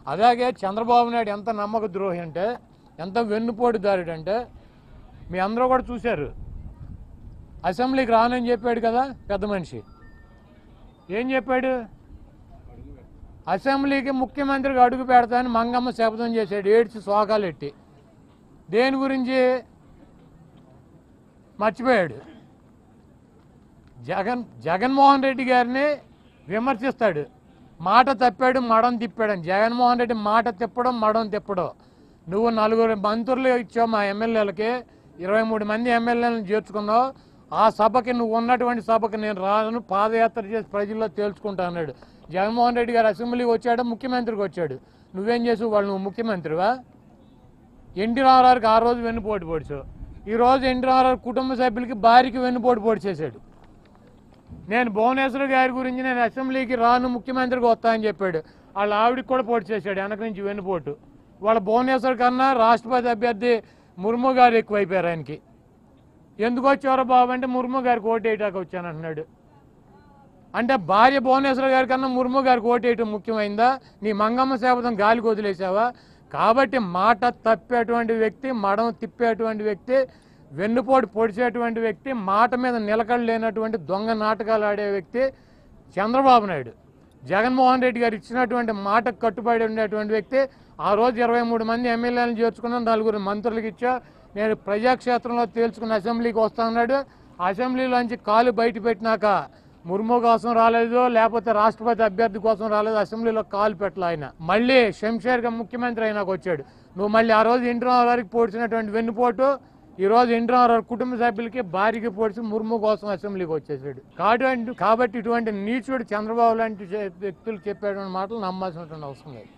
అలాగే చంద్రబాబు నాయుడు ఎంత నమ్మక ద్రోహి అంటే ఎంత వెన్నుపోటుదారుడు అంటే మీ అందరూ కూడా చూశారు అసెంబ్లీకి రానని చెప్పాడు కదా పెద్ద మనిషి ఏం చెప్పాడు అసెంబ్లీకి ముఖ్యమంత్రికి అడుగు పెడతానని మంగమ్మ శపథం చేశాడు ఏడ్చి శోకాలెట్టి దేని గురించి మర్చిపోయాడు జగన్ జగన్మోహన్ రెడ్డి గారిని విమర్శిస్తాడు మాట తప్పాడు మడం తిప్పాడని జగన్మోహన్ రెడ్డి మాట తిప్పడం మడం తిప్పడం నువ్వు నలుగురు మంత్రులు ఇచ్చావు మా ఎమ్మెల్యేలకి ఇరవై మూడు మంది ఎమ్మెల్యేలను చేర్చుకున్నావు ఆ సభకి నువ్వు ఉన్నటువంటి సభకి నేను రాను పాదయాత్ర చేసి ప్రజల్లో తేల్చుకుంటా అన్నాడు జగన్మోహన్ రెడ్డి గారు అసెంబ్లీకి వచ్చాడు ముఖ్యమంత్రికి వచ్చాడు నువ్వేం చేసావు వాళ్ళు నువ్వు ముఖ్యమంత్రివా ఎన్టీ రామారావుకి ఆ రోజు వెన్నుపోటు పొడిచావు ఈ రోజు ఎన్టీ రామారావు కుటుంబ సభ్యులకి భార్యకి వెన్నుపోటు పొడిచేశాడు నేను భువనేశ్వర్ గారి గురించి నేను అసెంబ్లీకి రాను ముఖ్యమంత్రికి వస్తా అని చెప్పాడు వాళ్ళ ఆవిడకి కూడా పోటీ చేశాడు వెనక నుంచి వెన్నుపోటు వాళ్ళ భువనేశ్వర్ కన్నా రాష్ట్రపతి అభ్యర్థి ముర్ము గారు ఎక్కువైపోయారు ఆయనకి ఎందుకు వచ్చారో బాబు అంటే ముర్ము గారికి ఓటు వేయటానికి వచ్చాను అంటున్నాడు అంటే భార్య భువనేశ్వర గారి కన్నా ముర్ము గారికి ఓటు వేయటం ముఖ్యమైందా నీ మంగమ్మ శాపథం గాలికి వదిలేసావా కాబట్టి మాట తప్పేటువంటి వ్యక్తి మడం తిప్పేటువంటి వ్యక్తి వెన్నుపోటు పొడిచేటువంటి వ్యక్తి మాట మీద నిలకడ లేనటువంటి దొంగ నాటకాలు ఆడే వ్యక్తి చంద్రబాబు నాయుడు జగన్మోహన్ రెడ్డి గారు ఇచ్చినటువంటి మాటకు కట్టుబడి ఉండేటువంటి వ్యక్తి ఆ రోజు ఇరవై మూడు మంది ఎమ్మెల్యేలను చేర్చుకున్న నలుగురు మంత్రులకు ఇచ్చా నేను ప్రజాక్షేత్రంలో తేల్చుకున్న అసెంబ్లీకి వస్తా ఉన్నాడు అసెంబ్లీలోంచి కాలు బయట పెట్టినాక ముర్ము కోసం రాలేదు లేకపోతే రాష్ట్రపతి అభ్యర్థి కోసం రాలేదు అసెంబ్లీలో కాలు పెట్టలే ఆయన మళ్ళీ శంషేర్గా ముఖ్యమంత్రి అయినాక వచ్చాడు నువ్వు మళ్ళీ ఆ రోజు ఇంటి గారికి పోడ్చినటువంటి వెన్నుపోటు ఈ రోజు ఎన్టీ రామారావు కుటుంబ సభ్యులకి భార్యకి పొడిచి ముర్ము కోసం అసెంబ్లీకి వచ్చేసాడు కాబట్టి కాబట్టి ఇటువంటి నీచుడు చంద్రబాబు లాంటి వ్యక్తులు చెప్పేటువంటి మాటలు నమ్మాల్సినటువంటి అవసరం లేదు